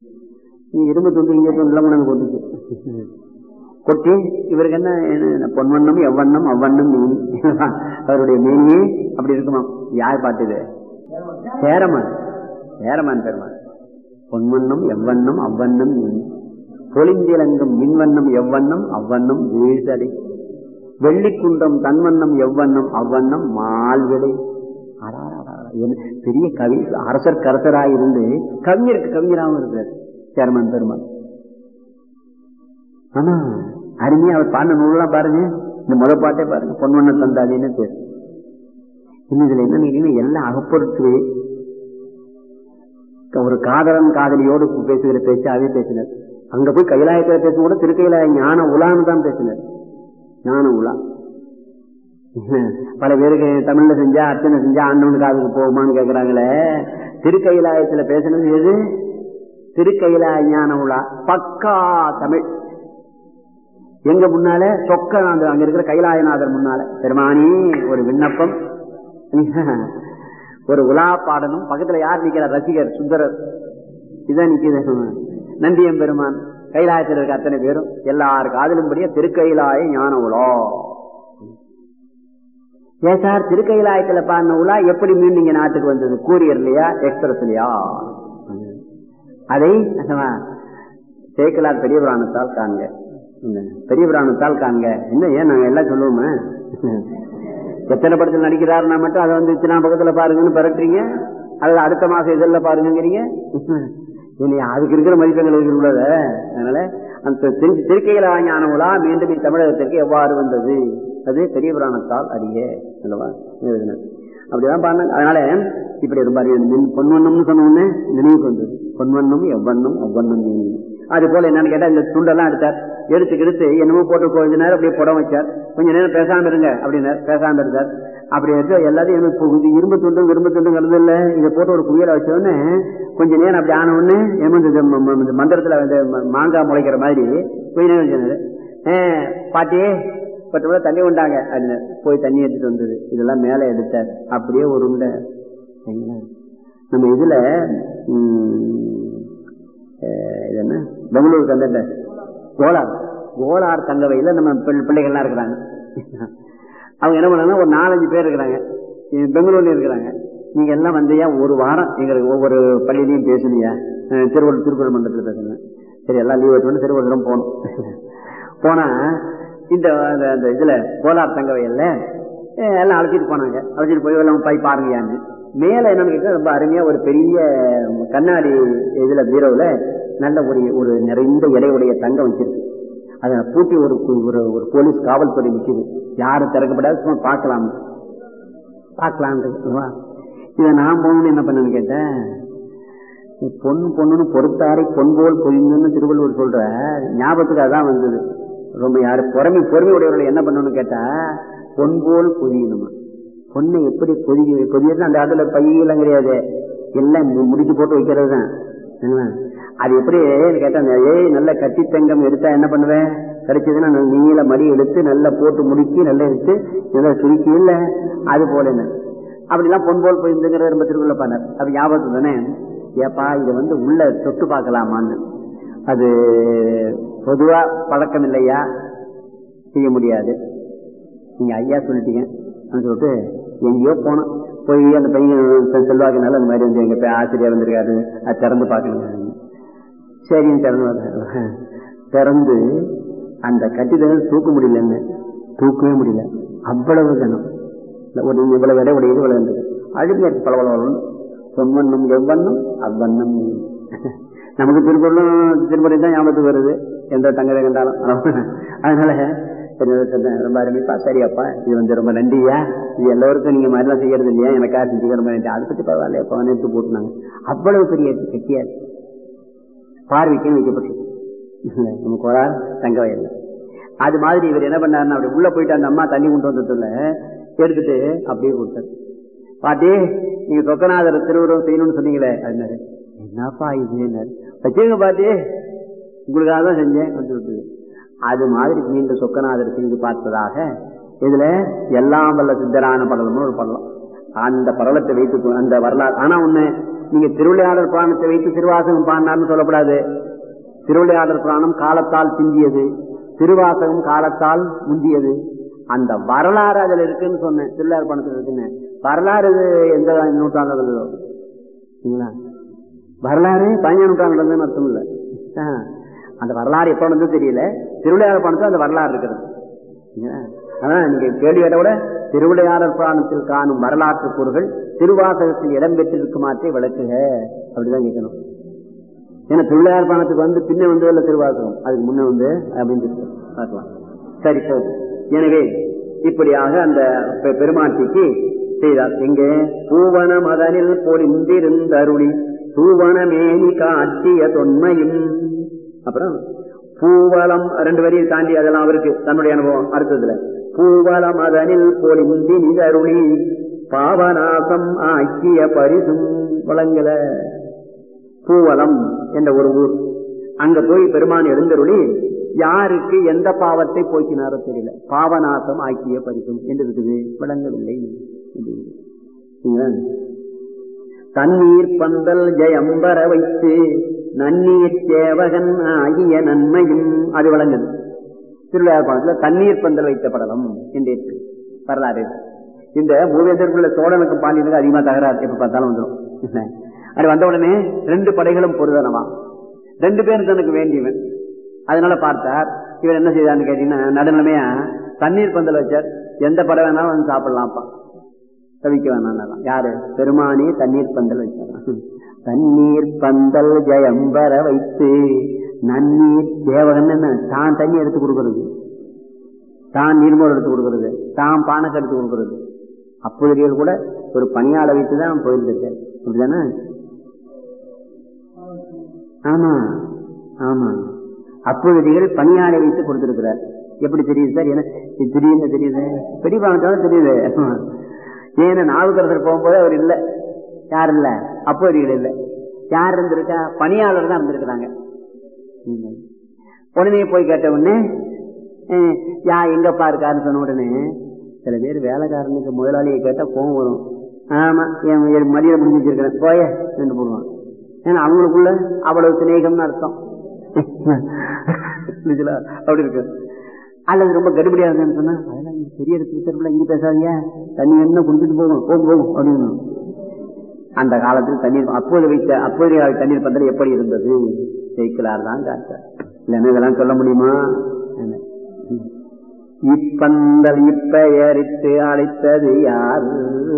நீ இரும்பு துண்டு இங்கே துண்டு எல்லாம் கொண்டாந்து கொட்டுச்சு கொட்டி இவருக்கு என்ன என்ன பொன்வண்ணம் எவ்வண்ணம் அவ்வண்ணம் மேனி அவருடைய மேனியே அப்படி இருக்குமா யார் பார்த்தது சேரமான் சேரமான் பெருமான் பொன்வண்ணம் எவ்வண்ணம் அவ்வண்ணம் மேனி பொலிந்திலங்கும் மின்வண்ணம் எவ்வண்ணம் அவ்வண்ணம் வீழ்தடை வெள்ளிக்குன்றம் தன்வண்ணம் எவ்வண்ணம் அவ்வண்ணம் மால்விடை பெரிய கவி அரசர் கரசராக இருந்து கவிஞருக்கு கவிஞராகவும் இருக்கிறார் சேர்மன் பெருமான் ஆனா அருமையா அவர் பாடின நூல்லாம் பாருங்க இந்த முத பாட்டே பாருங்க பொன்வண்ண தந்தாதின்னு பேர் இன்னும் இதுல என்ன எல்லாம் அகப்பொருட்டு ஒரு காதலன் காதலியோடு பேசுகிற பேச்சாவே பேசினார் அங்க போய் கைலாயத்தில் பேசும் கூட திருக்கையிலாய ஞான உலான்னு தான் பேசினார் ஞான உலா பல பேருக்கு தமிழ்ல செஞ்சா அர்ச்சனை செஞ்சா ஆண்டவன் காதுக்கு போகுமான்னு கேக்குறாங்களே திருக்கைலாயத்துல பேசுனது எது திருக்கைலாய ஞான உலா பக்கா தமிழ் எங்க முன்னால சொக்க அந்த அங்க இருக்கிற கைலாயநாதர் முன்னால பெருமானி ஒரு விண்ணப்பம் ஒரு உலா பாடணும் பக்கத்துல யார் நிக்கிற ரசிகர் சுந்தரர் இதான் நிக்குது நந்தியம் பெருமான் கைலாயத்தில் இருக்க அத்தனை பேரும் எல்லாரு காதலும்படியா திருக்கைலாய ஞான உலா ஏன் சார் திருக்கைலாயத்துல பாடின உலா எப்படி மீண்டும் இங்க நாட்டுக்கு வந்தது கூரியர்லயா எக்ஸ்பிரஸ்லயா அதை சேக்கலார் பெரிய புராணத்தால் காண்க பெரிய புராணத்தால் காண்க என்ன ஏன் நாங்க எல்லாம் சொல்லுவோமே எத்தனை படத்தில் நடிக்கிறாருன்னா மட்டும் அதை வந்து இத்தனை பக்கத்துல பாருங்கன்னு பரட்டுறீங்க அல்லது அடுத்த மாசம் இதெல்லாம் பாருங்கிறீங்க அதுக்கு இருக்கிற மதிப்பெண்கள் உள்ளத அதனால அந்த திருக்கையில ஞான உலா மீண்டும் தமிழகத்திற்கு எவ்வாறு வந்தது அது பெரிய புராணத்தால் அறிய அல்லவா அப்படிதான் பாருங்க அதனால இப்படி ரொம்ப பொன்வண்ணம்னு சொன்ன உடனே நினைவுக்கு வந்தது பொன்வண்ணம் எவ்வண்ணம் அவ்வண்ணம் அது போல என்னன்னு கேட்டா இந்த துண்டெல்லாம் எடுத்தார் எடுத்து எடுத்து என்னமோ போட்டு கொஞ்ச நேரம் அப்படியே புடம் வச்சார் கொஞ்ச நேரம் பேசாம இருங்க அப்படின்னார் பேசாம இருந்தார் அப்படி எடுத்து எல்லாத்தையும் எனக்கு இரும்பு துண்டும் இரும்பு துண்டும் கலந்து இல்ல இதை போட்டு ஒரு குவியல வச்சோடனே கொஞ்ச நேரம் அப்படி ஆன உடனே ஏமாந்து மந்திரத்துல வந்து மாங்காய் முளைக்கிற மாதிரி கொஞ்ச நேரம் வச்சாரு பாட்டி பத்து தண்ணி உண்டாங்க அப்படின்னு போய் தண்ணி எடுத்துட்டு வந்தது இதெல்லாம் மேல எடுத்தார் அப்படியே ஒரு உண்டை நம்ம இதுல இது என்ன பெங்களூருக்கு அந்த கோலார் கோலார் தங்கவையில நம்ம பிள்ளைகள்லாம் இருக்கிறாங்க அவங்க என்ன பண்ணாங்கன்னா ஒரு நாலஞ்சு பேர் இருக்கிறாங்க பெங்களூர்ல இருக்கிறாங்க நீங்க எல்லாம் வந்தியா ஒரு வாரம் எங்களுக்கு ஒவ்வொரு பள்ளியிலையும் பேசுனியா திருவள்ளூர் திருக்குறள் மன்றத்தில் பேசுனேன் சரி எல்லாம் லீவ் எடுத்து சரி ஒரு தூரம் போனோம் போனா இந்த அந்த இதுல கோலார் தங்கவையில எல்லாம் அழைச்சிட்டு போனாங்க அழைச்சிட்டு போய் எல்லாம் போய் பாருங்கயான்னு மேல என்னன்னு கேட்டா ரொம்ப அருமையா ஒரு பெரிய கண்ணாடி இதுல பீரோவில் நல்ல ஒரு ஒரு நிறைந்த இடையுடைய தங்கம் வச்சிருக்கு அதை பூட்டி ஒரு ஒரு ஒரு போலீஸ் காவல்துறை நிக்குது யாரும் திறக்கப்படாது சும்மா பார்க்கலாம் பார்க்கலாம் இதை நான் போகணும்னு என்ன பண்ணேன்னு கேட்டேன் பொன் பொண்ணுன்னு பொறுத்தாரை பொன் போல் பொய்ந்துன்னு திருவள்ளுவர் சொல்ற ஞாபகத்துக்கு அதான் வந்தது ரொம்ப யாரு பொறுமை பொறுமை உடையவர்கள் என்ன பண்ணணும்னு கேட்டா பொன் போல் பொழியணுமா பொண்ணை எப்படி பொதி பொதியது அந்த காலத்துல பையெல்லாம் கிடையாது எல்லாம் முடிச்சு போட்டு வைக்கிறது தான் அது எப்படி கேட்டேன் ஏய் நல்ல கட்டி தங்கம் எடுத்தா என்ன பண்ணுவேன் கிடைச்சதுன்னா நீல மடி எடுத்து நல்லா போட்டு முடிக்கி நல்லா எடுத்து நல்லா சுருக்கி இல்ல அது போல என்ன அப்படிலாம் பொன் போல் போயிருந்துங்கிற ரொம்ப திருக்குள்ள பண்ணார் அது ஞாபகத்து தானே ஏப்பா இதை வந்து உள்ள தொட்டு பார்க்கலாமான்னு அது பொதுவா பழக்கம் இல்லையா செய்ய முடியாது நீங்க ஐயா சொல்லிட்டீங்க சொல்லிட்டு எங்கேயோ போனோம் போய் அந்த பையன் செல்வாக்குனால அந்த மாதிரி வந்து எங்க ஆசிரியர் வந்திருக்காரு அது திறந்து பார்க்கணும் சரின்னு திறந்து திறந்து அந்த கட்டிடம் தூக்க முடியலன்னு தூக்கவே முடியல அவ்வளவு கனம் ஒரு இவ்வளவு விட உடையது இவ்வளவு இருந்தது அழுமையா இருக்கு பளபளவன் பொன்வண்ணம் எவ்வண்ணம் அவ்வண்ணம் நமக்கு திருக்குறளும் திருமுறை தான் ஞாபகத்துக்கு வருது எந்த தங்கதை கண்டாலும் அதனால ரொம்ப அருமைப்பா சரியாப்பா இது வந்து ரொம்ப நன்றியா இது எல்லோருக்கும் நீங்க மாதிரிலாம் செய்யறது இல்லையா எனக்கா செஞ்சுக்க ரொம்ப நன்றி அதை பத்தி பரவாயில்ல எப்ப எடுத்து போட்டுனாங்க அவ்வளவு பெரிய கட்டியா பார்வைக்குன்னு வைக்கப்பட்டிருக்கு நம்ம கோளார் தங்க வயல்ல அது மாதிரி இவர் என்ன பண்ணாருன்னா அப்படி உள்ள போயிட்டு அந்த அம்மா தண்ணி கொண்டு வந்ததுல எடுத்துட்டு அப்படியே கொடுத்தாரு பாட்டி நீங்க சொக்கநாதர் திருவுருவம் செய்யணும்னு சொன்னீங்களே அப்படின்னாரு என்னப்பா இது வச்சுங்க பாட்டி உங்களுக்காக தான் செஞ்சேன் விட்டு அது மாதிரி மீண்டும் சொக்கநாதர் செய்து பார்த்ததாக இதுல எல்லாம் வல்ல சித்தரான படலம்னு ஒரு படலம் அந்த படலத்தை வைத்து அந்த வரலாறு ஆனா ஒண்ணு நீங்க திருவிளையாடல் புராணத்தை வைத்து திருவாசகம் பாடினார்னு சொல்லக்கூடாது திருவிளையாடல் புராணம் காலத்தால் சிந்தியது திருவாசகம் காலத்தால் முந்தியது அந்த வரலாறு அதுல இருக்குன்னு சொன்னேன் திருவிளையாடல் புராணத்தில் இருக்குன்னு வரலாறு இது எந்த நூற்றாண்டுல சரிங்களா வரலாறு பதினஞ்சு நூற்றாண்டு நடந்ததுன்னு அர்த்தம் இல்லை ஆஹ். அந்த வரலாறு எப்ப நடந்தது தெரியல திருவிளையாடல் புராணத்தில் அந்த வரலாறு இருக்கிறது சரிங்களா? அதான் நீங்க கேள்வி கேட்ட விட திருவிளையாடல் புராணத்தில் காணும் வரலாற்று கூறுகள் திருவாசகத்தில் இடம்பெற்றிருக்குமாற்றை விளக்குக அப்படிதான் கேட்கணும் ஏன்னா திருவிளையாடல் புராணத்துக்கு வந்து பின்ன வந்து இல்ல திருவாசகம் அதுக்கு முன்ன வந்து அப்படின்னு இருக்கு. பார்க்கலாம் சரி போதும் எனவே இப்படியாக அந்த பெ- பெருமாட்டிக்கு செய்தார் எங்கே பூவன மதனில் பொழிந்திருந்தருளி தூவனமேனி காட்டிய தொன்மையும் அப்புறம் பூவலம் ரெண்டு வரியை தாண்டி அதெல்லாம் அவருக்கு தன்னுடைய அனுபவம் அடுத்ததுல பூவலம் அதனில் பொழிந்தி நிதருளி பாவநாசம் ஆக்கிய பரிசும் வழங்கல பூவலம் என்ற ஒரு ஊர் அங்க போய் பெருமான் எழுந்தருளி யாருக்கு எந்த பாவத்தை போக்கினாரோ தெரியல பாவநாசம் ஆக்கிய பரிசும் என்று இருக்குது விளங்கவில்லை சரிங்களா? தண்ணீர் பந்தல் ஜெயம்பர வைத்து நன்னீர் சேவகன் ஆகிய நன்மையும் அது விளங்குது திருவிழாப்பாளத்தில் தண்ணீர் பந்தல் வைத்த படலம் என்று இருக்கு வரலாறு இந்த மூவேந்தருக்குள்ள சோழனுக்கும் பாண்டியனுக்கும் அதிகமா தகராறு எப்ப பார்த்தாலும் வந்துடும் அது வந்த உடனே ரெண்டு படைகளும் பொருதனமா ரெண்டு பேரும் தனக்கு வேண்டியவன் அதனால பார்த்தார் இவர் என்ன செய்தார்னு கேட்டீங்கன்னா நடுநிலைமையா தண்ணீர் பந்தல் வச்சார் எந்த படை வேணாலும் வந்து சாப்பிடலாம்ப்பா தவிக்க வேணாம் யாரு பெருமானி தண்ணீர் பந்தல் வச்சாராம் தண்ணீர் பந்தல் ஜெயம்பர வைத்து நன்னீர் தேவகன் என்ன தான் தண்ணி எடுத்து கொடுக்கறது தான் நீர்மோர் எடுத்து கொடுக்கறது தான் பானக்கு எடுத்து கொடுக்கறது அப்பொழுதிகள் கூட ஒரு பணியாளை வைத்து தான் போயிருந்திருக்காரு அப்படிதானே ஆமா ஆமா அப்பொழுதிகள் பணியாளை வைத்து கொடுத்திருக்கிறார் எப்படி தெரியுது சார் என்ன இது திடீர்னு தெரியுது பெரிய பாவத்தாலும் தெரியுது ஏன்னா நாவுக்கரசர் போகும்போது அவர் இல்ல யார் இல்ல அப்போதிகள் இல்ல யார் இருந்திருக்கா பணியாளர் தான் இருந்திருக்கிறாங்க ம். உடனே போய் கேட்ட உடனே அஹ், யா எங்கப்பா இருக்காருன்னு சொன்ன உடனே சில பேர் வேலைக்காரனுக்கு முதலாளியை கேட்டா கோவம் வரும் ஆமா என் என் மதியில முடிஞ்சு வச்சிருக்கிறேன் போய என்று போடுவான் ஏன்னா அவங்களுக்குள்ள அவ்வளவு சிநேகம்னு அர்த்தம் புரியுதுங்களா? அப்படி இருக்கு அல்லது ரொம்ப கடுபடியா இருந்தேன்னு சொன்னா அதெல்லாம் நீங்க பெரிய இடத்துக்கு தெருவில் இங்க பேசாதீங்க தண்ணி என்ன குடிச்சிட்டு போகும் போகும் போகும் அப்படின்னு அந்த காலத்தில் தண்ணீர் அப்போது வைத்த அப்போதைய கால தண்ணீர் பந்தல் எப்படி இருந்தது ஜெயிக்கலார் தான் காட்டார் இல்லைன்னா இதெல்லாம் சொல்ல முடியுமா என்ன? இப்பந்தல் இப்பெயரிட்டு அழைத்தது யார்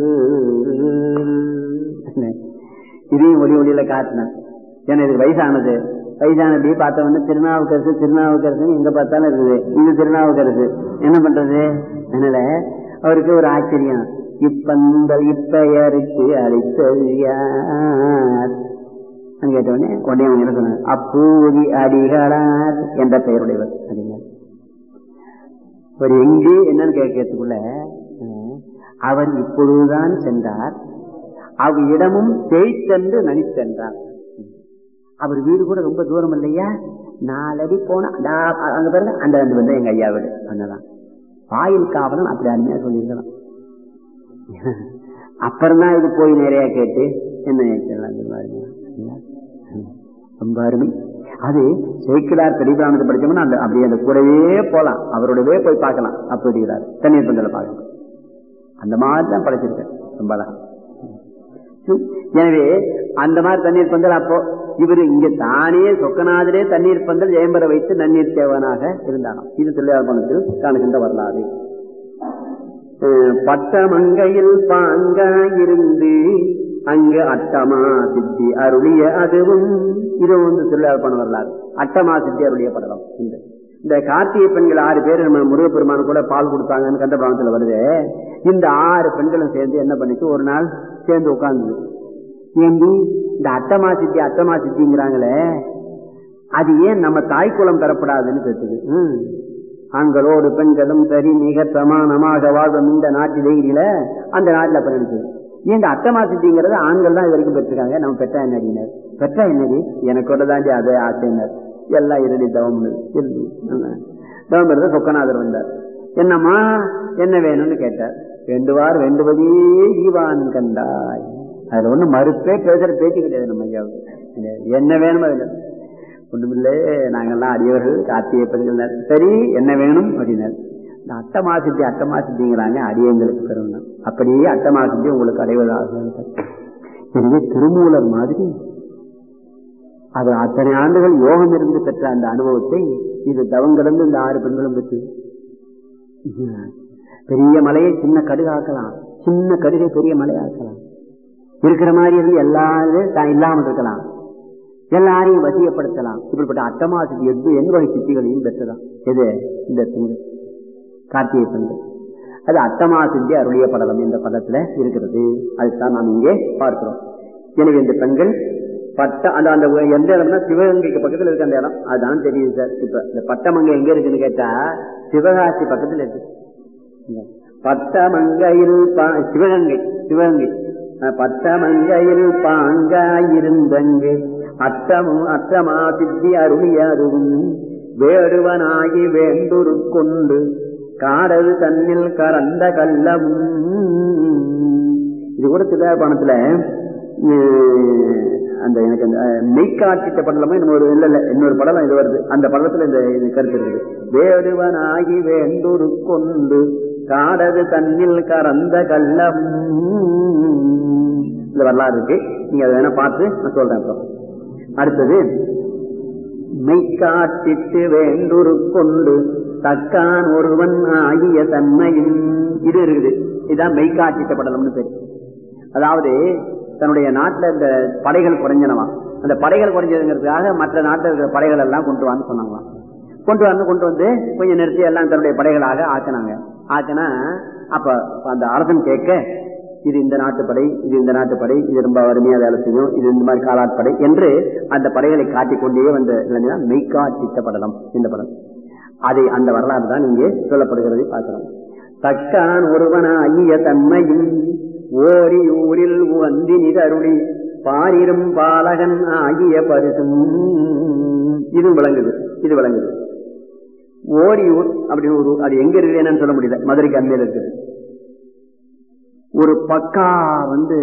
என்ன? இதையும் ஒளி ஒளியில காட்டினேன் ஏன்னா இது வயசானது வயசானபடி பார்த்தவொடனே திருநாவுக்கரசு திருநாவுக்கரசு எங்க பார்த்தாலும் இருக்குது இது திருநாவுக்கரசு என்ன பண்றது அதனால அவருக்கு ஒரு ஆச்சரியம் இப்பந்தல் இப்பெயருக்கு அழைத்தது யார் நான் கேட்டவொடனே உடனே அவங்க என்ன சொன்னாங்க அப்பூதி அடிகளார் என்ற பெயருடையவர் அப்படிங்க அவர் எங்கே என்னன்னு கேட்கறதுக்குள்ள அஹ், அவர் இப்பொழுதுதான் சென்றார் அவ் இடமும் தேய்த்தென்று நனித்தென்றார் அவர் வீடு கூட ரொம்ப தூரம் இல்லையா நாலடி போனா தா- அங்க பாருங்க அந்த ரெண்டு வந்து எங்க ஐயா வீடு அங்கதான் வாயில் காவலன் அப்படி அருமையா சொல்லியிருக்கலாம் அப்புறம் தான் இது போய் நிறைய கேட்டு என்ன எல்லாம் சொல்லுவாருங்க. ரொம்ப அருமை அது சேக்கிடார் பெரியபிராமத்தை படிச்சோம்னா அந்த அப்படி அந்த கூடவே போலாம் அவரோடவே போய் பார்க்கலாம் அப்படிங்கிறார் தண்ணீர் பந்தல பார்க்கலாம் அந்த மாதிரி தான் படைச்சிருக்கேன் ரொம்ப அழகா எனவே அந்த மாதிரி தண்ணீர் பந்தல் அப்போ இவரு இங்க தானே சொக்கநாதரே தண்ணீர் பந்தல் ஜெயம்பர வைத்து நன்னீர் தேவனாக இருந்தாராம் இது தொழிலாளர் காணுகின்ற வரலாறு அஹ் பட்டமங்கையில் பாங்காயிருந்து அங்கு அட்டமா சித்தி அருளிய அதுவும் இது வந்து தொழிலாளர் வரலாறு அட்டமா சித்தி அருளிய படலம் இந்த இந்த கார்த்திகை பெண்கள் ஆறு பேர் நம்ம முருகப்பெருமான் கூட பால் கொடுத்தாங்கன்னு கண்டபிராமத்துல வருது இந்த ஆறு பெண்களும் சேர்ந்து என்ன பண்ணிச்சு ஒரு நாள் சேர்ந்து உட்கார்ந்து ஏண்டி இந்த அட்டமா சித்தி அட்டமா சித்திங்கிறாங்களே அது ஏன் நம்ம தாய் குலம் பெறப்படாதுன்னு கேட்டது ம். ஆண்களோடு பெண்களும் சரி மிக சமானமாக வாழும் இந்த நாட்டிலேயில அந்த நாட்டில் அப்ப நினைச்சது ஏன் இந்த அட்டமா சித்திங்கிறது ஆண்கள் தான் இது வரைக்கும் பெற்றிருக்காங்க நம்ம பெற்றா என்னடினர் பெற்றா என்னடி எனக்கு கூட தாண்டி அதே ஆசைனர் எல்லாம் இருடி தவம் இருந்து தவம் இருந்த சொக்கநாதர் வந்தார் என்னம்மா என்ன வேணும்னு கேட்டார் வேண்டுவார் வேண்டுவதே ஈவான் கண்டாய் அதுல ஒண்ணும் மறுப்பே பேசுற பேச்சு கிடையாது நம்ம ஐயாவுக்கு என்ன வேணும் அதுல ஒண்ணுமில்லை நாங்கெல்லாம் அடியவர்கள் கார்த்திகை பெண்கள் சரி என்ன வேணும் அப்படின்னாரு இந்த அட்டமா சித்தி அட்டமா சித்திங்கிறாங்க அடியங்களுக்கு பெறணும் அப்படியே அட்டமா சித்தி உங்களுக்கு அடைவதாக எனவே திருமூலர் மாதிரி அது அத்தனை ஆண்டுகள் யோகம் இருந்து பெற்ற அந்த அனுபவத்தை இது தவம் கடந்து இந்த ஆறு பெண்களும் பெற்று பெரிய மலையை சின்ன கடுகாக்கலாம் சின்ன கடுகை பெரிய மலையாக்கலாம் இருக்கிற மாதிரி இருந்து எல்லாரும் தான் இல்லாமல் இருக்கலாம் எல்லாரையும் வசியப்படுத்தலாம் இப்படிப்பட்ட அட்டமா சித்தி எது எந்த வகை சித்திகளையும் பெற்றதான் எது இந்த பெண்கள் கார்த்திகை பெண்கள் அது அட்டமா சித்தி அருளிய படலம் என்ற படத்துல இருக்கிறது அதுதான் நாம் இங்கே பார்க்கிறோம் எனவே இந்த பெண்கள் பட்ட அந்த அந்த எந்த இடம்னா சிவகங்கைக்கு பக்கத்துல இருக்க அந்த இடம் அதுதான் தெரியுது சார் இப்ப இந்த பட்டமங்கை எங்க இருக்குன்னு கேட்டா சிவகாசி பக்கத்துல இருக்கு பட்டமங்கையில் சிவகங்கை சிவகங்கை பட்டமங்கையில் பாங்காயிருந்தங்கு அட்டமும் அட்டமா சித்தி அருளியாரும் வேடுவனாகி வேண்டுரு கொண்டு காடது தன்னில் கரந்த கல்லமும் இது கூட சிதாபானத்துல அந்த எனக்கு அந்த மெய்காட்சிட்ட படலமா இன்னொரு இல்ல இல்ல இன்னொரு படம் இது வருது அந்த படத்துல இந்த இது கருத்து இருக்குது வேடுவனாகி வேண்டுரு கொண்டு காடது தன்னில் கரந்த கல்லம் இந்த வரலாறு இருக்கு நீங்க அதை வேணா பார்த்து நான் சொல்றேன் அப்புறம் அடுத்தது மெய்காட்டிட்டு வேண்டுரு கொண்டு தக்கான் ஒருவன் ஆகிய தன்மையின் இது இருக்குது இதுதான் மெய்காட்டிட்ட படலம்னு பேரு அதாவது தன்னுடைய நாட்டுல இந்த படைகள் குறைஞ்சனவா அந்த படைகள் குறைஞ்சதுங்கிறதுக்காக மற்ற நாட்டில் இருக்கிற படைகள் எல்லாம் கொண்டு வான்னு சொன்னாங்களாம் கொண்டு வந்து கொண்டு வந்து கொஞ்சம் நிறுத்தி எல்லாம் தன்னுடைய படைகளாக ஆக்கினாங்க ஆக்கினா அப்ப அந்த அரசன் கேட்க இது இந்த நாட்டு படை இது இந்த நாட்டு படை இது ரொம்ப வறுமையா வேலை செய்யும் இது இந்த மாதிரி காலாட்படை என்று அந்த படைகளை காட்டிக்கொண்டே வந்த இல்லைன்னா மெய்காட்சித்த படலம் இந்த படம் அதை அந்த வரலாறு தான் இங்கே சொல்லப்படுகிறதை பார்க்கிறோம் தக்கான் ஒருவன ஐய தன்மையும் ஓரி ஊரில் உந்தி நிதருளி பாரிரும் பாலகன் ஆகிய பரிசும் இது விளங்குது இது விளங்குது ஓரியூர் அப்படின்னு ஒரு அது எங்க இருக்குது என்னன்னு சொல்ல முடியல மதுரைக்கு அண்மையில் இருக்குது ஒரு பக்கா வந்து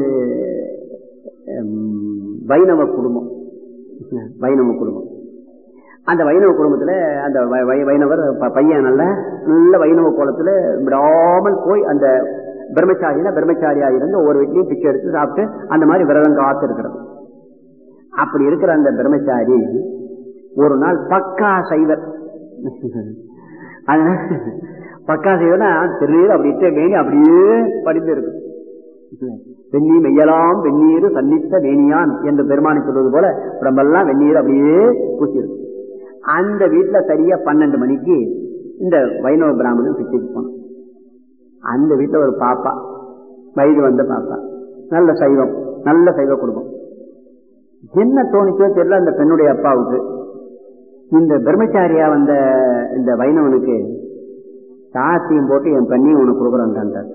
வைணவ குடும்பம் வைணவ குடும்பம் அந்த வைணவ குடும்பத்துல அந்த வைணவர் பையன் நல்ல நல்ல வைணவ கோலத்துல விடாமல் போய் அந்த பிரம்மச்சாரியில பிரம்மச்சாரியா இருந்து ஒவ்வொரு வீட்லயும் பிச்சை எடுத்து சாப்பிட்டு அந்த மாதிரி விரதம் காத்து இருக்கிறது அப்படி இருக்கிற அந்த பிரம்மச்சாரி ஒரு நாள் பக்கா சைவர் பக்கா சைவர்னா தெரியல அப்படியே வேணி அப்படியே படிந்து இருக்கு வெந்நீர் மெய்யலாம் வெந்நீர் சன்னித்த வேணியான் என்று பெருமானி சொல்வது போல உடம்பெல்லாம் வெந்நீர் அப்படியே பூசியிருக்கு அந்த வீட்டுல சரியா பன்னெண்டு மணிக்கு இந்த வைணவ பிராமணன் பிச்சைக்கு போனான் அந்த வீட்டுல ஒரு பாப்பா வயது வந்த பாப்பா நல்ல சைவம் நல்ல சைவ குடும்பம் என்ன தோணிச்சோ தெரியல அந்த பெண்ணுடைய அப்பாவுக்கு இந்த பிரம்மச்சாரியா வந்த இந்த வைணவனுக்கு சாத்தியம் போட்டு என் பெண்ணையும் உனக்கு கொடுக்குறான்டார்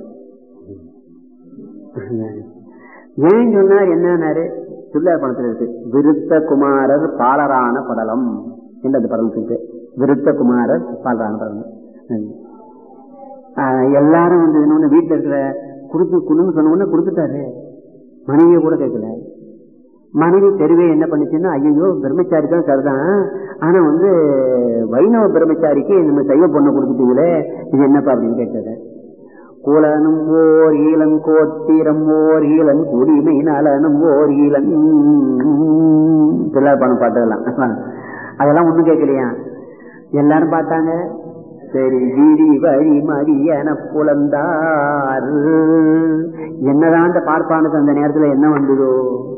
ஏன் சொன்னார் என்னன்னாரு சுல்லா பணத்தில் இருக்கு விருத்த குமாரர் பாலரான படலம் என்று அந்த படலத்துக்கு விருத்த குமாரர் பாலரான படலம் எல்லாரும் வந்து என்ன வீட்டுல இருக்கிற கொடுத்து குடுன்னு சொன்ன உடனே கொடுத்துட்டாரு மனைவிய கூட கேட்கல மனைவி தெருவே என்ன பண்ணுச்சுன்னா ஐயோ பிரம்மச்சாரி தான் கருதான் ஆனா வந்து வைணவ பிரம்மச்சாரிக்கு நம்ம சைவ பொண்ணை கொடுத்துட்டீங்களே இது என்னப்பா அப்படின்னு கேட்டது குலனும் ஓர் ஈலன் கோத்திரம் ஓர் ஈலன் குடிமை நலனும் ஓர் ஈலன் பிள்ளார் பணம் பாட்டதெல்லாம் அதெல்லாம் ஒண்ணும் கேட்கலையா எல்லாரும் பார்த்தாங்க சரி விரி வழி மரியன புலந்தார் என்னதான் அந்த பார்ப்பானுக்கு அந்த நேரத்துல என்ன வந்ததோ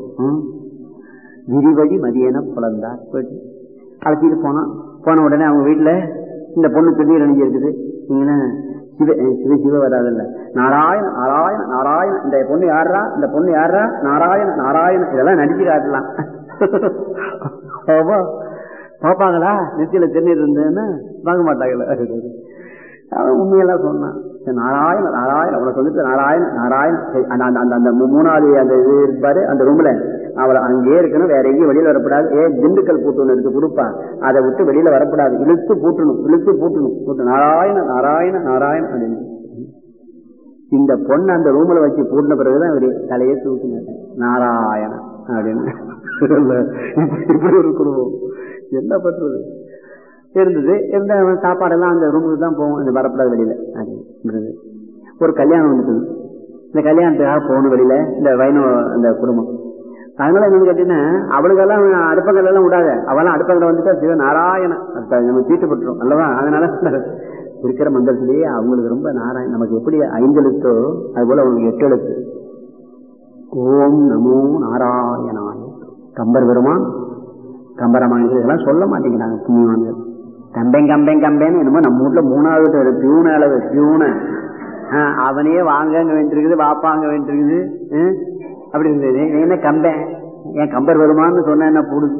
விரிவழி மதியன புலந்தார் போயிட்டு அழைச்சிட்டு போனான் போன உடனே அவங்க வீட்டுல இந்த பொண்ணு திருநீர் அணிஞ்சு இருக்குது நீங்களா சிவ சிவ சிவ வராதுல்ல நாராயண நாராயண நாராயண இந்த பொண்ணு யாரா இந்த பொண்ணு யாரா நாராயண நாராயண இதெல்லாம் நடிச்சு காட்டலாம் பாப்பாங்களா நெத்தியில திருநீர் இருந்ததுன்னா வாங்க மாட்டாங்களா அவன் உண்மையெல்லாம் சொன்னான் நாராயண நாராயண உனக்கு வந்துட்டு நாராயண நாராயண அந்த அந்த அந்த மூணாவது அந்த இது இருப்பாரு அந்த ரூம்ல அவளை அங்கேயே இருக்கணும் வேற எங்கேயும் வெளியில வரக்கூடாது ஏ திண்டுக்கல் பூட்டு ஒன்று எடுத்து கொடுப்பா அதை விட்டு வெளியில வரக்கூடாது இழுத்து பூட்டணும் இழுத்து பூட்டணும் பூட்டு நாராயண நாராயண நாராயண அப்படின்னு இந்த பொண்ணு அந்த ரூம்ல வச்சு பூட்டின பிறகுதான் இவரு தலையே தூக்கினாங்க நாராயண அப்படின்னு இப்படி ஒரு குடும்பம் என்ன பண்றது இருந்தது இருந்த அவன் சாப்பாடெல்லாம் அந்த ரூமுக்கு தான் போவோம் இந்த வரப்படாத வெளியில இருந்தது ஒரு கல்யாணம் இருந்தது இந்த கல்யாணத்துக்காக போகணும் வெளியில இந்த வைணவ அந்த குடும்பம் அதனால என்னன்னு கேட்டீங்கன்னா அவளுக்கெல்லாம் அடுப்பங்கள் எல்லாம் விடாத அவெல்லாம் அடுப்பங்களை வந்துட்டா சிவ நாராயண நம்ம தீட்டுப்பட்டுரும் அல்லவா அதனால இருக்கிற மந்திரத்திலேயே அவங்களுக்கு ரொம்ப நாராயண நமக்கு எப்படி ஐந்து எழுத்தோ அது போல அவங்களுக்கு எட்டு எழுத்து ஓம் நமோ நாராயணாய கம்பர் பெருமான் கம்பரமானது இதெல்லாம் சொல்ல மாட்டேங்கிறாங்க புண்ணியவான்கள் கம்பேன் கம்பேன் கம்பேன்னு என்னமோ நம்ம வீட்டுல மூணாவது பியூன அளவு பியூன அவனே வாங்க வேண்டியிருக்குது வாப்பாங்க வேண்டியிருக்குது அப்படி இருந்தது என்ன கம்பேன் என் கம்பர் வருமானு சொன்ன என்ன போடுது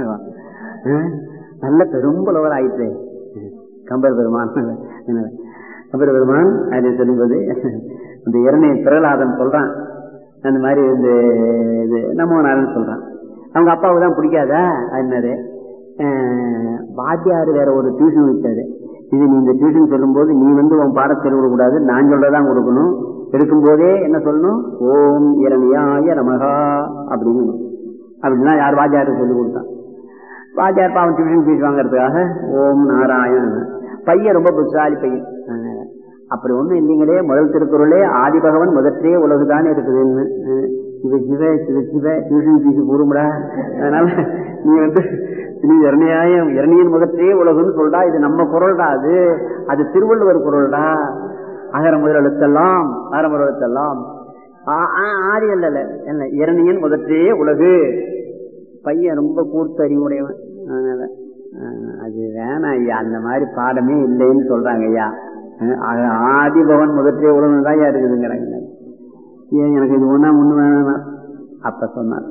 நல்ல பெரும்புலவர் ஆயிட்டு கம்பர் பெருமான் கம்பர் பெருமான் அதை சொல்லும்போது இந்த இரணை பிரகலாதன் சொல்றான் அந்த மாதிரி இந்த இது நம்ம நாள்னு சொல்றான் அவங்க அப்பாவுக்கு தான் பிடிக்காதா என்னது வாத்தியார் வேற ஒரு டியூஷன் வச்சாரு இது நீ இந்த டியூஷன் சொல்லும் போது நீ வந்து உன் பாடத்தில் கொடுக்கூடாது நான் சொல்லதான் கொடுக்கணும் எடுக்கும் போதே என்ன சொல்லணும் ஓம் இரணியாய நமகா அப்படின்னு அப்படின்னா யார் வாத்தியார் சொல்லி கொடுத்தான் வாத்தியார் பாவம் டியூஷன் ஃபீஸ் வாங்கறதுக்காக ஓம் நாராயண பையன் ரொம்ப புத்தாலி பையன் அப்படி ஒண்ணும் இல்லைங்களே முதல் திருக்குறளே ஆதி பகவன் முதற்றே உலகுதானே இருக்குதுன்னு இது சிவ சிவ சிவ டியூஷன் ஃபீஸ் கூறும்டா அதனால நீ வந்து நீ இரணியாயம் இரணியின் முதற்றே உலகுன்னு சொல்றா இது நம்ம குரல்டா அது அது திருவள்ளுவர் குரல்டா அகர முதல் எழுத்தெல்லாம் அகர முதல் எழுத்தெல்லாம் ஆதி அல்ல என்ன இரணியின் முதற்றே உலகு பையன் ரொம்ப கூர்த்த அறிவுடையவன் அதனால அது வேணாம் ஐயா அந்த மாதிரி பாடமே இல்லைன்னு சொல்றாங்க ஐயா ஆதிபவன் முதற்றே உலகம் தான் இருக்குதுங்கிறாங்க ஏன் எனக்கு இது ஒன்னா முன்னு வேணாம் அப்ப சொன்னார்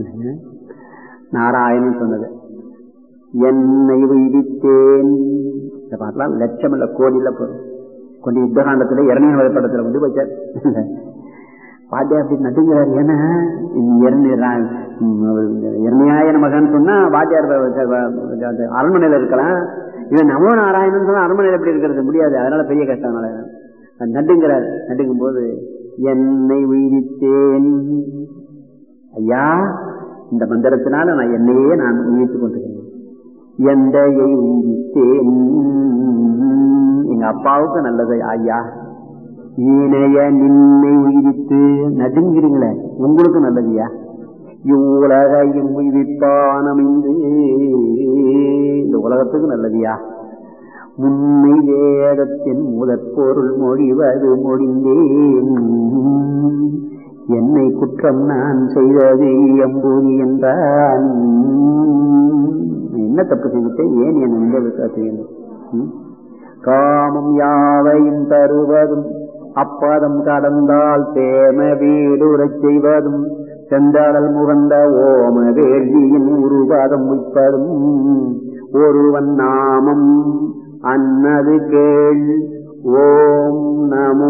நாராயணன் சொன்னது என்னை விதித்தேன் இந்த பாட்டெல்லாம் லட்சம் இல்ல கோடியில போதும் கொண்டு யுத்தகாண்டத்துல இரணிய படத்துல கொண்டு வச்சார் பாத்தியா அப்படி நட்டுங்கிறார் ஏன்னா இரணியாய மகன் சொன்னா வாத்தியார் அரண்மனையில இருக்கலாம் இவன் நமோ நாராயணன் சொன்னா அரண்மனையில எப்படி இருக்கிறது முடியாது அதனால பெரிய கஷ்டம் நட்டுங்கிறார் நட்டுங்கும் போது என்னை உயிரித்தேன் ஐயா இந்த மந்திரத்தினால நான் என்னையே நான் உயிர்த்து கொண்டிருக்கிறேன் எந்தையை உயிரித்தேன் எங்க அப்பாவுக்கு நல்லது ஐயா ஈனைய நின்னை உயிரித்து நடுங்கிறீங்களே உங்களுக்கு நல்லதுயா இவ்வுலகையும் உயிர்ப்பான் அமைந்து இந்த உலகத்துக்கு நல்லதுயா முன்னை வேதத்தின் முதற் பொருள் மொழிவது மொழிந்தேன் என்னை குற்றம் நான் செய்தது எம்பூரி என்றான் என்ன தப்பு செய்துட்டேன் ஏன் என்னை இந்த செய்யணும் காமம் யாவையும் தருவதும் அப்பதம் கடந்தால் தேம வீடுறச் செய்வதும் செந்தாடல் முகந்த ஓம வேள்வியின் உருவாதம் வைப்பதும் ஒருவன் நாமம் அன்னது கேள் ஓம் நமோ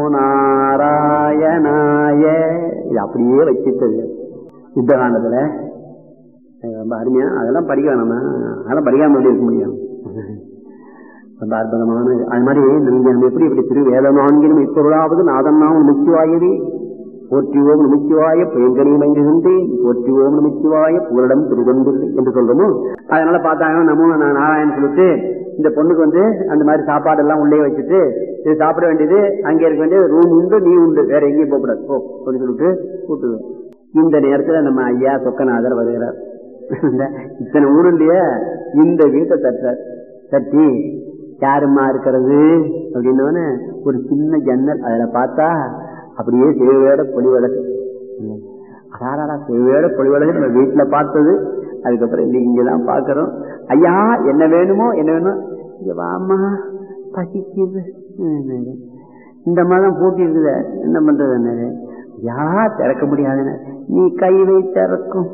நாராயணாய இது அப்படியே வச்சிட்டது யுத்த காலத்துல ரொம்ப அருமையா அதெல்லாம் படிக்க வேணாமா அதெல்லாம் படிக்காம எப்படி இருக்க முடியும் ரொம்ப அற்புதமான அது மாதிரி நீங்க நம்ம எப்படி இப்படி திரு வேத நான்கிலும் இப்பொருளாவது நாதன்னாவும் நிச்சயவாயவே போற்றிவோம் நிமிச்சுவாய பயங்கரியும் அங்கிருந்தேன் போற்றிவோம் நிமிச்சுவாய புகலிடம் திருகொண்டில்லை என்று சொல்றோமோ அதனால பார்த்தாங்க நம்ம நாராயணன் சொல்லிட்டு இந்த பொண்ணுக்கு வந்து அந்த மாதிரி சாப்பாடு எல்லாம் உள்ளே வச்சுட்டு இது சாப்பிட வேண்டியது அங்கே இருக்க வேண்டியது ரூம் உண்டு நீ உண்டு வேற எங்கேயும் போகக்கூடாது போ அப்படின்னு சொல்லிட்டு கூட்டுது இந்த நேரத்துல நம்ம ஐயா சொக்கநாதர் வருகிறார் இத்தனை ஊருடைய இந்த வீட்டை தட்டுறார் தட்டி யாருமா இருக்கிறது அப்படின்னு ஒரு சின்ன ஜன்னல் அதுல பார்த்தா அப்படியே சேவையோட பொலிவழகு அடாடா சேவையோட பொலிவழகு நம்ம வீட்டுல பார்த்தது அதுக்கப்புறம் இன்னைக்கு இங்கதான் பாக்குறோம் ஐயா என்ன வேணுமோ என்ன வேணும் இங்க வாமா பசிக்குது இந்த மாதம் பூட்டி இருக்குத என்ன பண்றது என்ன யா திறக்க முடியாதுன்னு நீ கை வை திறக்கும்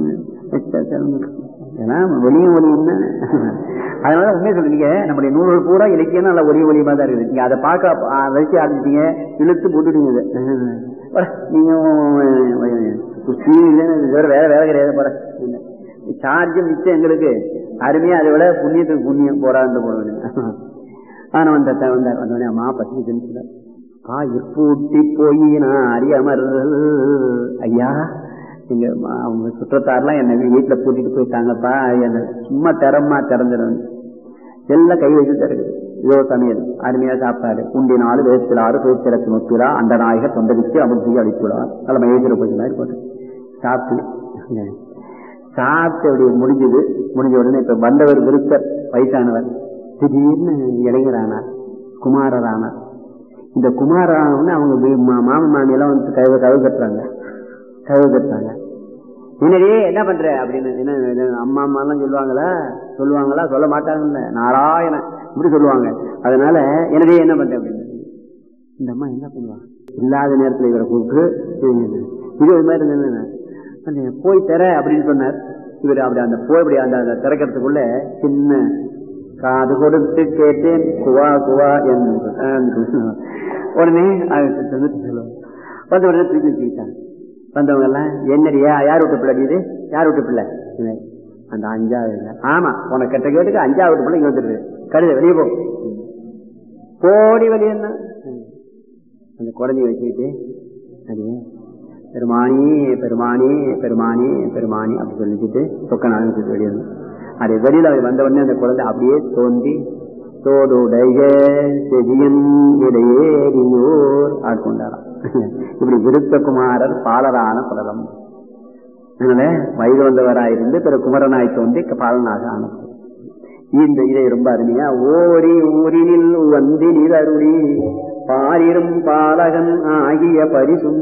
ஏன்னா ஒளியும் ஒளியும் அதனால உண்மையை சொல்றீங்க நம்முடைய நூல்கள் பூரா இலக்கியம் நல்ல ஒளி ஒளியமா தான் இருக்குது நீங்க அதை பார்க்க ரசிக்க ஆரம்பிச்சீங்க இழுத்து போட்டுடுங்க நீங்க வேற வேலை கிடையாது போற சார்ஜ் மிச்சம் எங்களுக்கு அருமையா அதை விட புண்ணியத்துக்கு புண்ணியம் போறான்னு போட வேண்டியது ஆனா வந்த வந்தார் வந்தோடனே அம்மா பசி தெரிஞ்சுல காயிற்பூட்டி போயினார் அமர்தல் ஐயா எங்க ம- அவங்க சுற்றத்தாரெல்லாம் என்ன வீட்டுல கூட்டிட்டு போயிட்டாங்கப்பா என்ன சும்மா திறமா திறந்துடும் எல்லாம் கை வச்சு திறக்குது இதோ சமையல் அருமையா சாப்பாடு உண்டினாலு வேத்திலாறு பேச்சிறக்கு நொப்பிலா அந்த நாயகர் தொண்டரிச்சு அமிர்தியை அளித்துள்ளார் நல்ல மகேஸ்வர பூஜை மாதிரி போட்டு சாப்பிட்டு சாப்பிட்டு அப்படி முடிஞ்சது முடிஞ்ச உடனே இப்ப வந்தவர் விருத்தர் வயசானவர் திடீர்னு இளைஞரானார் குமாரரானார் இந்த குமாரரானவன்னு அவங்க வீ- மா- மாமன் மாமியெல்லாம் வந்து கதவு கதவு கட்டுறாங்க கதவு கட்டுறாங்க என்னடே என்ன பண்ற அப்படின்னு என்ன என்ன, அம்மா அம்மா எல்லாம் சொல்லுவாங்களா சொல்லுவாங்களா சொல்ல மாட்டாங்கல்ல நாராயணன் இப்படி சொல்லுவாங்க அதனால என்னடே என்ன பண்ற அப்படின்னு இந்த அம்மா என்ன பண்ணுவாங்க இல்லாத நேரத்துல இவரை கூப்பிட்டு இது இது ஒரு மாதிரி இருந்தது அந்த போய் தர அப்படின்னு சொன்னார் இவர் அப்படி அந்த போய் அப்படி அந்த அந்த திறக்கிறதுக்குள்ள சின்ன காது கொடுத்து கேட்டேன் குவா குவா என்று என்று. உடனே அது சொல்லிட்டு சொல்லுவாங்க. வந்த உடனே தூக்கி வச்சுக்கிட்டாங்க வந்தவங்க எல்லாம் என்னடியா யார் விட்டு பிள்ளை இது யார் விட்டு பிள்ளை இவன். அந்த அஞ்சாவது இல்லை. ஆமா உனக்கு கெட்ட கேட்டுக்கு அஞ்சாவது பிள்ளை இங்க வந்துருக்கு கழுத வெளியே போ போடி வெளியே என்ன அந்த குழந்தைய வச்சுக்கிட்டு அது பெருமானி பெருமானி பெருமானி பெருமானி அப்படி சொல்லிக்கிட்டு சொக்க நாளைக்கு வெளியே வந்து அது வெளியில அவர் வந்த உடனே அந்த குழந்தை அப்படியே தோன்றி தோடுடைய செடியன் இடையேறியோர் ஆட்கொண்டாராம் இப்படி விருத்தகுமாரர் பாலரான புலரம் அதனால வயது வந்தவராயிருந்து பிற குமரனாய் தோன்றி பாலனாக ஆனது இந்த இதை ரொம்ப அருமையா ஓரி ஊரினில் வந்தி நிதருளி பாரிரும் பாலகன் ஆகிய பரிசும்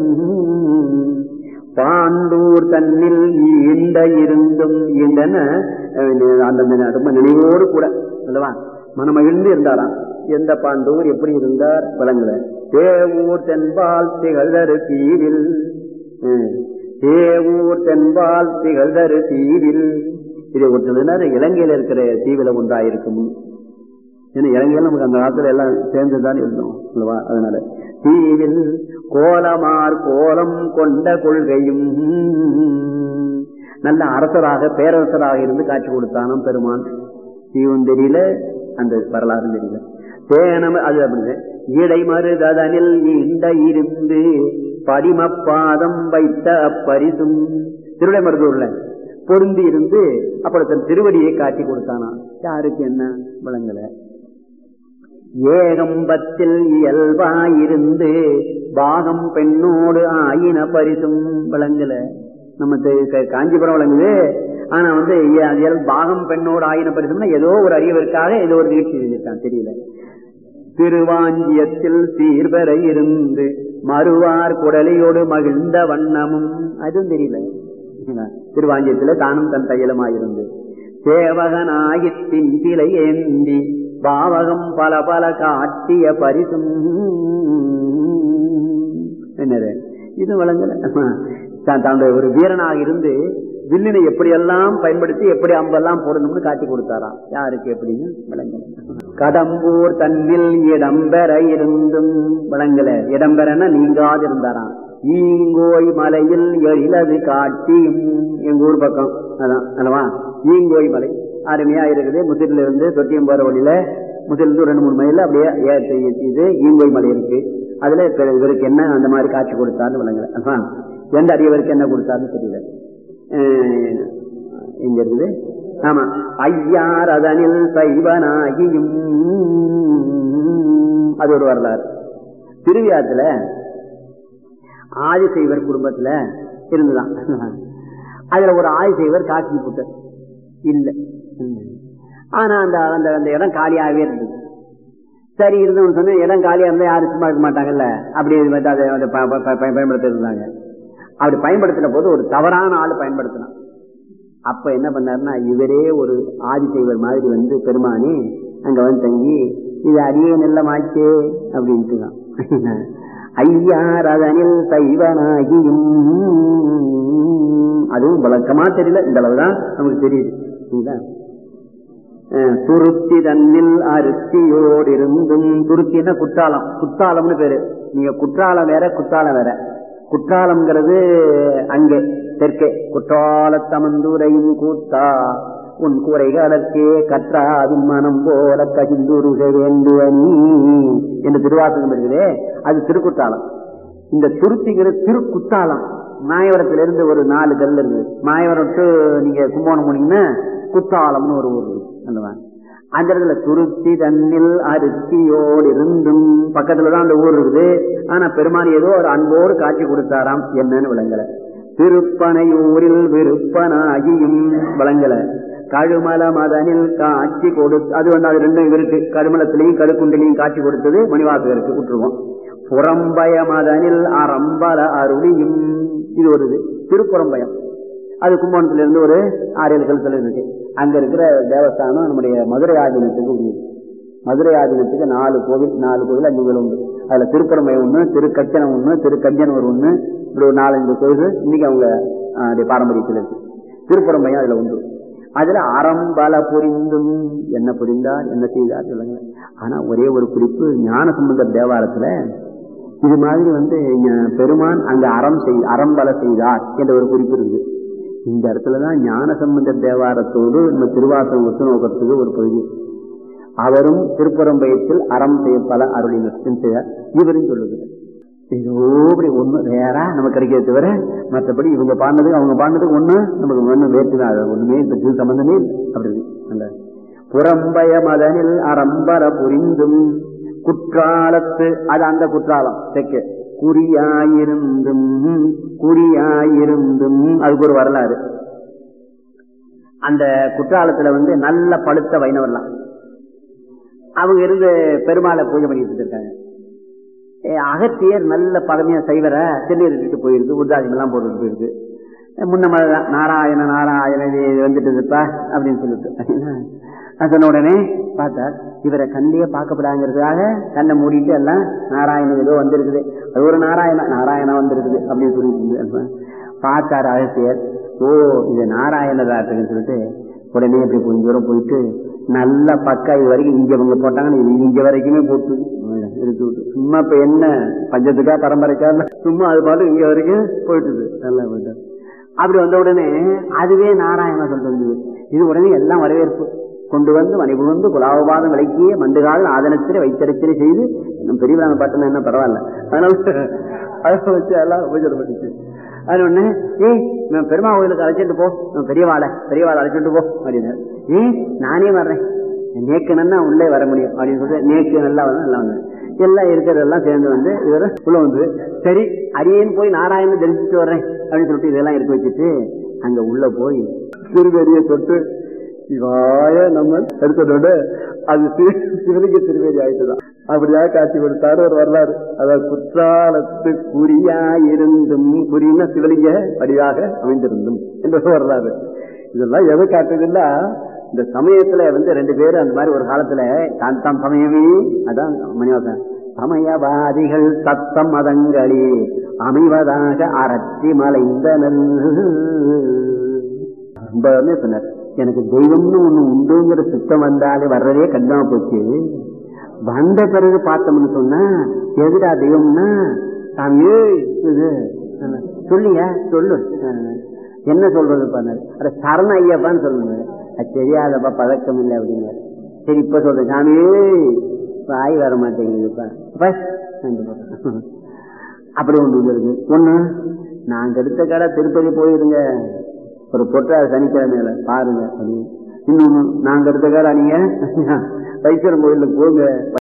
பாண்டூர் தன்னில் ஈண்ட இருந்தும் ஈண்டன அஹ், அந்த அந்த ரொம்ப நினைவோடு கூட அல்லவா மனமகிழ்ந்து இருந்தாராம் எந்த பாண்டூர் எப்படி இருந்தார் விளங்கல தேவூர் தென்பால் திகழ்தரு தீவில் அஹ், தேவூர் தென்பால் திகழ்தரு தீவில் இதை ஒருத்தர் இலங்கையில இருக்கிற தீவில ஒன்றாயிருக்கும் ஏன்னா இலங்கையில நமக்கு அந்த காலத்துல எல்லாம் சேர்ந்துதான் இருந்தோம் அல்லவா அதனால தீவில் கோலமார் கோலம் கொண்ட கொள்கையும் நல்ல அரசராக பேரரசராக இருந்து காட்சி கொடுத்தானாம் பெருமான் தீவும் தெரியல அந்த வரலாறு தெரியல தேனம் அது அப்படின்னு இடைமருதனில் நீண்ட இருந்து படிமப்பாதம் வைத்த அப்பரிசும் திருவிடைமருதூர்ல பொருந்தி இருந்து அப்புறம் தன் திருவடியை காட்டி கொடுத்தானா யாருக்கு என்ன விளங்கல ஏகம்பத்தில் இயல்பாயிருந்து பாகம் பெண்ணோடு ஆயின பரிசும் விளங்கல நம்ம தெ- க- காஞ்சிபுரம் விளங்குது ஆனா வந்து இய- இயல் பாகம் பெண்ணோடு ஆயின பரிசும்னா ஏதோ ஒரு அறிவிற்காக ஏதோ ஒரு நிகழ்ச்சி செஞ்சிருக்கான் தெரியல திருவாஞ்சியத்தில் சீர்பெற இருந்து மறுவார் குடலையோடு மகிழ்ந்த வண்ணமும் அதுவும் தெரியல திருவாஞ்சியத்துல தானும் தன் தையலமாயிருந்து சேவகனாகி தின்பிலை ஏந்தி பாவகம் பல பல காட்டிய பரிசும் என்னது இது வழங்கல தான் தன்னுடைய ஒரு வீரனாக இருந்து வில்லினை எப்படியெல்லாம் பயன்படுத்தி எப்படி அம்பெல்லாம் போடணும்னு காட்டி கொடுத்தாராம் யாருக்கு எப்படின்னு விளங்கல கடம்பூர் தன்னில் இடம்பெற இருந்தும் விளங்கல இடம்பெறன நீங்காது இருந்தாராம் ஈங்கோய் மலையில் எழிலது காட்டியும் எங்க ஊர் பக்கம் அதான் அல்லவா ஈங்கோய் மலை அருமையா இருக்குது முசிறில இருந்து தொட்டியம் போற வழியில முசிறில இருந்து ரெண்டு மூணு மைல் அப்படியே ஏ- இது ஈங்கோய் மலை இருக்கு அதுல இப்ப இவருக்கு என்ன அந்த மாதிரி காட்சி கொடுத்தாருன்னு விளங்கல அல்லவா? எந்த அடியவருக்கு என்ன கொடுத்தாருன்னு தெரியல அஹ் எங்க இருக்குது ஆமா ஐயார் அதனில் சைவனாகியும் அது ஒரு வரலாறு திருவிழாத்துல ஆதிசைவர் குடும்பத்துல இருந்துதான் அதுல ஒரு ஆதிசைவர் காக்கி புத்தர் இல்ல ஆனா அந்த அந்த அந்த இடம் காலியாகவே இருந்தது சரி இருந்தோம்னு சொன்னா இடம் காலியா இருந்தா யாரும் சும்மா இருக்க மாட்டாங்கல்ல அப்படி இது மாதிரி அதை அதை ப- ப- ப- பயன்படுத்த இருந்தாங்க அப்படி பயன்படுத்தின போது ஒரு தவறான ஆள் பயன்படுத்தினான் அப்ப என்ன பண்ணாருன்னா இவரே ஒரு ஆதிசைவர் மாதிரி வந்து பெருமானி அங்க வந்து தங்கி இது அடியே நல்லமாச்சே அப்படின்ட்டு தான் ஐயார் அதனில் சைவனாகியும் அதுவும் வழக்கமா தெரியல இந்த அளவுதான் நமக்கு தெரியுது சரிங்களா? அஹ் துருத்தி தன்னில் அருத்தியோடு இருந்தும் துருத்தின்னா குற்றாலம் குற்றாலம்னு பேரு நீங்க குற்றாலம் வேற குற்றாலம் வேற குற்றாலம்ங்கிறது அங்கே தெற்கே குற்றாலத்தமந்துரையும் கூத்தா உன் குறைகளற்கே கற்றாவின் மனம் போல கசிந்துருக வேண்டுவ நீ என்று திருவாசகம் இருக்குதே அது திருக்குற்றாலம் இந்த துருத்திங்கிற திருக்குத்தாலம் மாயவரத்திலிருந்து ஒரு நாலு கல் இருக்குது மாயவரம் to நீங்க கும்பகோணம் போனீங்கன்னா குத்தாலம்னு ஒரு ஊர் இருக்கு அந்த மாதிரி. அந்த இடத்துல துருத்தி தன்னில் அருத்தியோடு இருந்தும் பக்கத்துலதான் அந்த ஊர் இருக்குது ஆனா பெருமான் ஏதோ ஒரு அன்போடு காட்சி கொடுத்தாராம் என்னன்னு விளங்கல திருப்பனையூரில் விருப்பனாகியும் விளங்கல கழுமல மதனில் காட்சி கொடுத்து அது வந்து அது ரெண்டும் இருக்கு கழுமலத்திலையும் கடுக்குண்டிலையும் காட்சி கொடுத்தது மணிவாசகருக்கு விட்டுருவோம் புறம்பய மதனில் அறம்பல அருளியும் இது ஒரு இது திருப்புறம்பயம் அது கும்பகோணத்துல இருந்து ஒரு ஆறு ஏழு கழுத்துல இருக்கு அங்க இருக்கிற தேவஸ்தானம் நம்முடைய மதுரை ஆதீனத்துக்கு உரியது மதுரை ஆதீனத்துக்கு நாலு கோவில் நாலு கோவில் அஞ்சு கோவில் உண்டு அதுல திருப்பரம்பயம் ஒண்ணு திருக்கச்சனம் ஒண்ணு திருக்கஞ்சனூர் ஒண்ணு இப்படி ஒரு நாலஞ்சு கோவில் இன்னைக்கு அவங்க ஆஹ், அது பாரம்பரியத்தில் இருக்கு திருப்பரம்பயம் அதுல உண்டு அதுல அறம்பல புரிந்தும் என்ன புரிந்தார் என்ன செய்தார் சொல்லுங்க ஆனா ஒரே ஒரு குறிப்பு ஞான சம்பந்தர் தேவாரத்துல இது மாதிரி வந்து ஞ- பெருமான் அங்க அறம் செய் அறம்பல செய்தார் என்ற ஒரு குறிப்பு இருக்கு இந்த இடத்துலதான் ஞான சம்பந்தர் தேவாரத்தோடு நம்ம திருவாசகம் ஒத்து நோக்கத்துக்கு ஒரு பகுதி அவரும் திருப்பரம்பயத்தில் அறம் செய்ய பல அருளினர் செய்தார் இவரும் சொல்லுகிறார் ஏதோ இப்படி ஒண்ணு வேறா நமக்கு கிடைக்கிறது தவிர மற்றபடி இவங்க பாடினதுக்கு அவங்க பாடினதுக்கு ஒண்ணு நமக்கு ஒண்ணு வேற்றுதான் அது ஒண்ணுமே இப்ப இது சம்பந்தமே இல்லை. அப்படி இருக்கு அந்த புறம்பய மதனில் அறம்பர புரிந்தும் குற்றாலத்து அது அந்த குற்றாலம் தெற்கு குறியாயிருந்தும் குறியாயிருந்தும் அதுக்கு ஒரு வரலாறு அந்த குற்றாலத்துல வந்து நல்ல பழுத்த வைணவர்லாம் அவங்க இருந்து பெருமாளை பூஜை பண்ணிட்டு இருக்காங்க ஏ, அகத்தியர் நல்ல பழமையா சைவரை திருநீரிட்டு போயிருக்கு உத்தாஜம் எல்லாம் போட்டுட்டு போயிருக்கு முன்ன மாதிரி தான் நாராயண நாராயண இது வந்துட்டுதுப்பா அப்படின்னு சொல்லிட்டு நான் சொன்ன உடனே பார்த்தா இவரை கண்ணியே பார்க்கப்படாங்கிறதுக்காக கண்ணை மூடிட்டு எல்லாம் நாராயணன் ஏதோ வந்திருக்குது அது ஒரு நாராயண நாராயணா வந்திருக்குது அப்படின்னு சொல்லிட்டு பார்த்தார் அகத்தியர் ஓ இது நாராயணராட்டுன்னு சொல்லிட்டு உடனே அப்படி கொஞ்சம் தூரம் போயிட்டு நல்ல பக்கா இது வரைக்கும் இங்க இவங்க போட்டாங்கன்னு இது இங்க வரைக்குமே போட்டு இருக்கு விட்டு. சும்மா இப்ப என்ன பஞ்சத்துக்கா பரம்பரைக்கா சும்மா அது பாட்டு இங்க வரைக்கும் போயிட்டுது நல்லா போயிட்டு அப்படி வந்த உடனே அதுவே நாராயண சொல்லிட்டு வந்தது இது உடனே எல்லாம் வரவேற்பு கொண்டு வந்து மணிபுகுந்து குலாபாதம் விளக்கிய மண்டுகால் ஆதனத்திலே வைத்தறிச்சலை செய்து நம்ம பெரியவராங்க பாட்டுனா என்ன பரவாயில்ல அதனால அதை வச்சு எல்லாம் உபச்சாரம் பண்ணிச்சு அது ஒண்ணு ஏய் நான் பெருமா கோயிலுக்கு அழைச்சிட்டு போ நான் பெரியவாளை பெரியவாளை அழைச்சிட்டு போ அப்படின்னு ஏய் நானே வர்றேன் நேக்கு நன்னா உள்ளே வர முடியும் அப்படின்னு சொல்லிட்டு நேக்கு நல்லா வந்து நல்லா வந்து எல்லாம் இருக்கிறதெல்லாம் சேர்ந்து வந்து இவர் உள்ள வந்து சரி அரியேன் போய் நாராயணன் தரிசிச்சு வர்றேன் அப்படின்னு சொல்லிட்டு இதெல்லாம் இருக்க வச்சுட்டு அங்க உள்ள போய் திருவேரியை தொட்டு சிவாய நம்ம எடுத்ததோட அது சி- சிவலிங்க திருவேதி ஆயிட்டுதான் அப்படியாக காட்சி கொடுத்தாரு ஒரு வரலாறு அதாவது குற்றாலத்து குறியாயிருந்தும் குறின்னா சிவலிங்க வடிவாக அமைந்திருந்தும் என்ற ஒரு வரலாறு இதெல்லாம் எதை காட்டுதுன்னா இந்த சமயத்துல வந்து ரெண்டு பேரும் அந்த மாதிரி ஒரு காலத்துல தான் தாம் சமயமே அதான் மணிவாசன் சமயவாதிகள் சத்தம் மதங்களே அமைவதாக அரற்றி மலைந்தனர் ரொம்ப அருமையா சொன்னார் எனக்கு தெய்வம்னு ஒண்ணு உண்டுங்கிற சித்தம் வந்தாலே வர்றதே கடினமா போச்சு வந்த பிறகு பார்த்தோம்னு சொன்னா எதுடா தெய்வம்னா சாமி இது சொல்லுங்க சொல்லு என்ன சொல்றது பண்ணாரு அட சரண ஐயப்பான்னு சொல்லுங்க அது தெரியாதப்பா பழக்கம் இல்லை அப்படின்னு சரி இப்ப சொல்றேன் சாமி வாய் வர மாட்டேங்குதுப்பா அப்பா, ரெண்டு பக்கம். அப்படி ஒண்ணு இருக்கு ஒண்ணு நாங்க எடுத்த கடை திருப்பதி போயிருங்க ஒரு பொட்டார் சனிக்கிழமையில பாருங்க அப்படின்னு இன்னொன்னு நாங்க எடுத்த கடை நீங்க வைத்தியர் கோயிலுக்கு போங்க